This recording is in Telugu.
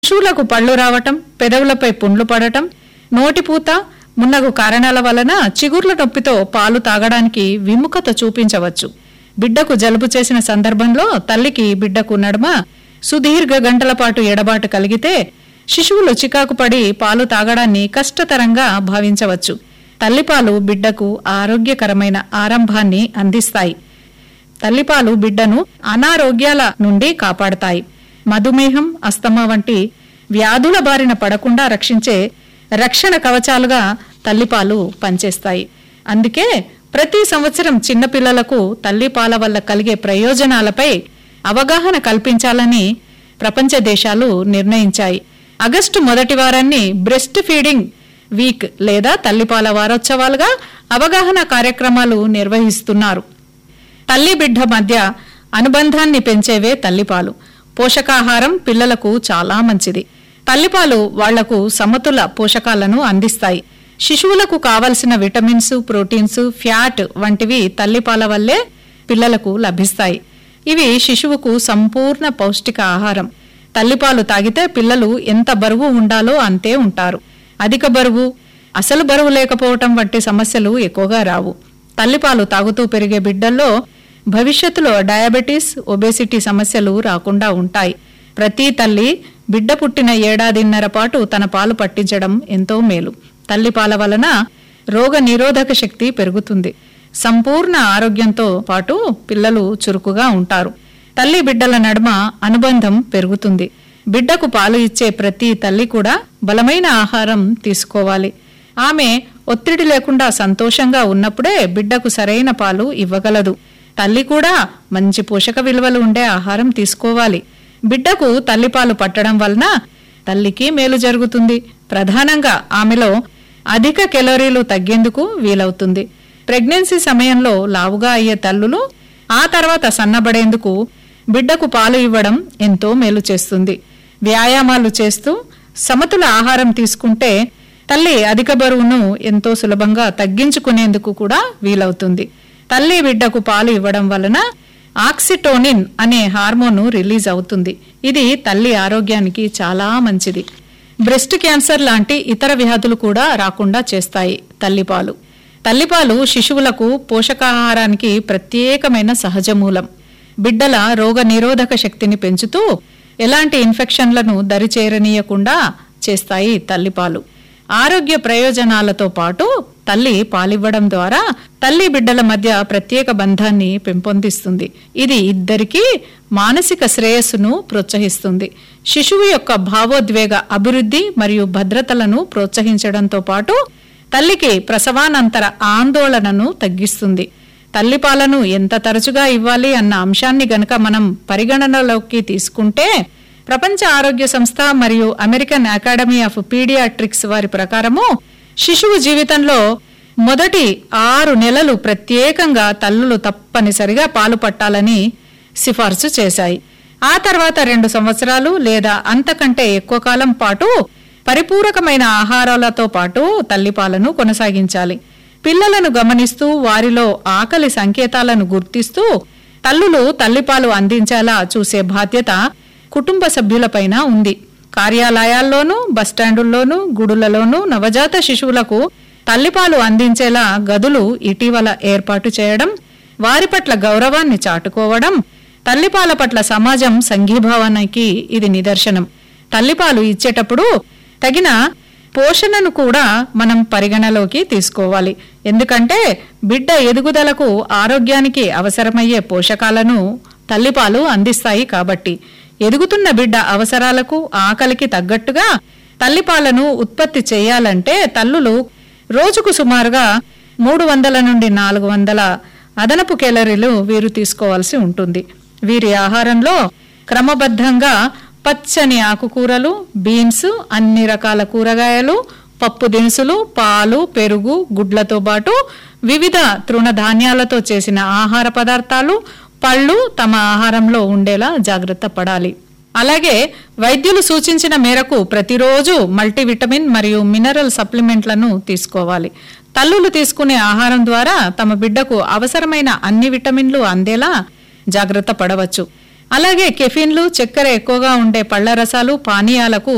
శిశువులకు పళ్ళు రావటం పెదవులపై పుండ్లు పడటం నోటిపూత మున్నగు కారణాల వలన చిగుర్ల నొప్పితో పాలు తాగడానికి విముఖత చూపించవచ్చు బిడ్డకు జలుబు చేసిన సందర్భంలో తల్లికి బిడ్డకు నడుమ సుదీర్ఘ గంటల పాటు ఎడబాటు కలిగితే శిశువులు చికాకు పడి పాలు తాగడాన్ని కష్టతరంగా భావించవచ్చు తల్లిపాలు బిడ్డకు ఆరోగ్యకరమైన ఆరంభాన్ని అందిస్తాయి తల్లిపాలు బిడ్డను అనారోగ్యాల నుండి కాపాడతాయి మధుమేహం అస్తమా వంటి వ్యాధుల బారిన పడకుండా రక్షించే రక్షణ కవచాలుగా తల్లిపాలు పనిచేస్తాయి అందుకే ప్రతి సంవత్సరం చిన్నపిల్లలకు తల్లిపాల వల్ల కలిగే ప్రయోజనాలపై అవగాహన కల్పించాలని ప్రపంచ దేశాలు నిర్ణయించాయి ఆగస్టు మొదటి వారాన్ని బ్రెస్ట్ ఫీడింగ్ వీక్ లేదా తల్లిపాల వారోత్సవాలుగా అవగాహన కార్యక్రమాలు నిర్వహిస్తున్నారు తల్లి బిడ్డ మధ్య అనుబంధాన్ని పెంచేవే తల్లిపాలు పోషకాహారం పిల్లలకు చాలా మంచిది తల్లిపాలు వాళ్లకు సమతుల పోషకాలను అందిస్తాయి శిశువులకు కావలసిన విటమిన్స్ ప్రోటీన్స్ ఫ్యాట్ వంటివి తల్లిపాల వల్లే పిల్లలకు లభిస్తాయి ఇవి శిశువుకు సంపూర్ణ పౌష్టిక ఆహారం తల్లిపాలు తాగితే పిల్లలు ఎంత బరువు ఉండాలో అంతే ఉంటారు అధిక బరువు అసలు బరువు లేకపోవటం వంటి సమస్యలు ఎక్కువగా రావు తల్లిపాలు తాగుతూ పెరిగే బిడ్డల్లో భవిష్యత్తులో డయాబెటీస్ ఒబేసిటీ సమస్యలు రాకుండా ఉంటాయి ప్రతి తల్లి బిడ్డ పుట్టిన ఏడాదిన్నర పాటు తన పాలు పట్టించడం ఎంతో మేలు తల్లిపాల వలన రోగ నిరోధక శక్తి పెరుగుతుంది సంపూర్ణ ఆరోగ్యంతో పాటు పిల్లలు చురుకుగా ఉంటారు తల్లి బిడ్డల నడుమ అనుబంధం పెరుగుతుంది బిడ్డకు పాలు ఇచ్చే ప్రతి తల్లి కూడా బలమైన ఆహారం తీసుకోవాలి ఆమె ఒత్తిడి లేకుండా సంతోషంగా ఉన్నప్పుడే బిడ్డకు సరైన పాలు ఇవ్వగలదు తల్లి కూడా మంచి పోషక విలువలు ఉండే ఆహారం తీసుకోవాలి బిడ్డకు తల్లిపాలు పట్టడం వలన తల్లికి మేలు జరుగుతుంది ప్రధానంగా ఆమెలో అధిక కెలోరీలు తగ్గేందుకు వీలవుతుంది ప్రెగ్నెన్సీ సమయంలో లావుగా అయ్యే తల్లులు ఆ తర్వాత సన్నబడేందుకు బిడ్డకు పాలు ఇవ్వడం ఎంతో మేలు చేస్తుంది వ్యాయామాలు చేస్తూ సమతుల ఆహారం తీసుకుంటే తల్లి అధిక బరువును ఎంతో సులభంగా తగ్గించుకునేందుకు కూడా వీలవుతుంది తల్లి బిడ్డకు పాలు ఇవ్వడం వలన ఆక్సిటోనిన్ అనే హార్మోను రిలీజ్ అవుతుంది ఇది తల్లి ఆరోగ్యానికి చాలా మంచిది బ్రెస్ట్ క్యాన్సర్ లాంటి ఇతర వ్యాధులు కూడా రాకుండా చేస్తాయి తల్లిపాలు తల్లిపాలు శిశువులకు పోషకాహారానికి ప్రత్యేకమైన సహజ మూలం బిడ్డల రోగ నిరోధక శక్తిని పెంచుతూ ఎలాంటి ఇన్ఫెక్షన్లను దరిచేరనీయకుండా చేస్తాయి తల్లిపాలు ఆరోగ్య ప్రయోజనాలతో పాటు తల్లి పాలివ్వడం ద్వారా తల్లి బిడ్డల మధ్య ప్రత్యేక బంధాన్ని పెంపొందిస్తుంది ఇది ఇద్దరికీ మానసిక శ్రేయస్సును ప్రోత్సహిస్తుంది శిశువు యొక్క భావోద్వేగ అభివృద్ధి మరియు భద్రతలను ప్రోత్సహించడంతో పాటు తల్లికి ప్రసవానంతర ఆందోళనను తగ్గిస్తుంది తల్లిపాలను ఎంత తరచుగా ఇవ్వాలి అన్న అంశాన్ని గనక మనం పరిగణనలోకి తీసుకుంటే ప్రపంచ ఆరోగ్య సంస్థ మరియు అమెరికన్ అకాడమీ ఆఫ్ పీడియాట్రిక్స్ వారి ప్రకారము శిశువు జీవితంలో మొదటి ఆరు నెలలు ప్రత్యేకంగా తల్లులు తప్పనిసరిగా పాలు పట్టాలని సిఫార్సు చేశాయి ఆ తర్వాత రెండు సంవత్సరాలు లేదా అంతకంటే ఎక్కువ కాలం పాటు పరిపూరకమైన ఆహారాలతో పాటు తల్లిపాలను కొనసాగించాలి పిల్లలను గమనిస్తూ వారిలో ఆకలి సంకేతాలను గుర్తిస్తూ తల్లులు తల్లిపాలు అందించేలా చూసే బాధ్యత కుటుంబ సభ్యులపైన ఉంది కార్యాలయాల్లోనూ బస్టాండుల్లోనూ గుడులలోనూ నవజాత శిశువులకు తల్లిపాలు అందించేలా గదులు ఇటీవల ఏర్పాటు చేయడం వారి పట్ల గౌరవాన్ని చాటుకోవడం తల్లిపాల పట్ల సమాజం సంఘీభావానికి ఇది నిదర్శనం తల్లిపాలు ఇచ్చేటప్పుడు తగిన పోషణను కూడా మనం పరిగణలోకి తీసుకోవాలి ఎందుకంటే బిడ్డ ఎదుగుదలకు ఆరోగ్యానికి అవసరమయ్యే పోషకాలను తల్లిపాలు అందిస్తాయి కాబట్టి ఎదుగుతున్న బిడ్డ అవసరాలకు ఆకలికి తగ్గట్టుగా తల్లిపాలను ఉత్పత్తి చేయాలంటే తల్లులు రోజుకు సుమారుగా మూడు వందల నుండి నాలుగు వందల అదనపు కేలరీలు వీరు తీసుకోవాల్సి ఉంటుంది వీరి ఆహారంలో క్రమబద్ధంగా పచ్చని ఆకుకూరలు బీన్స్ అన్ని రకాల కూరగాయలు పప్పు దినుసులు పాలు పెరుగు గుడ్లతో పాటు వివిధ తృణధాన్యాలతో చేసిన ఆహార పదార్థాలు పళ్ళు తమ ఆహారంలో ఉండేలా జాగ్రత్త పడాలి అలాగే వైద్యులు సూచించిన మేరకు ప్రతిరోజు మల్టీవిటమిన్ మరియు మినరల్ సప్లిమెంట్లను తీసుకోవాలి తల్లులు తీసుకునే ఆహారం ద్వారా తమ బిడ్డకు అవసరమైన అన్ని విటమిన్లు అందేలా జాగ్రత్త పడవచ్చు అలాగే కెఫిన్లు చక్కెర ఎక్కువగా ఉండే పళ్ల రసాలు పానీయాలకు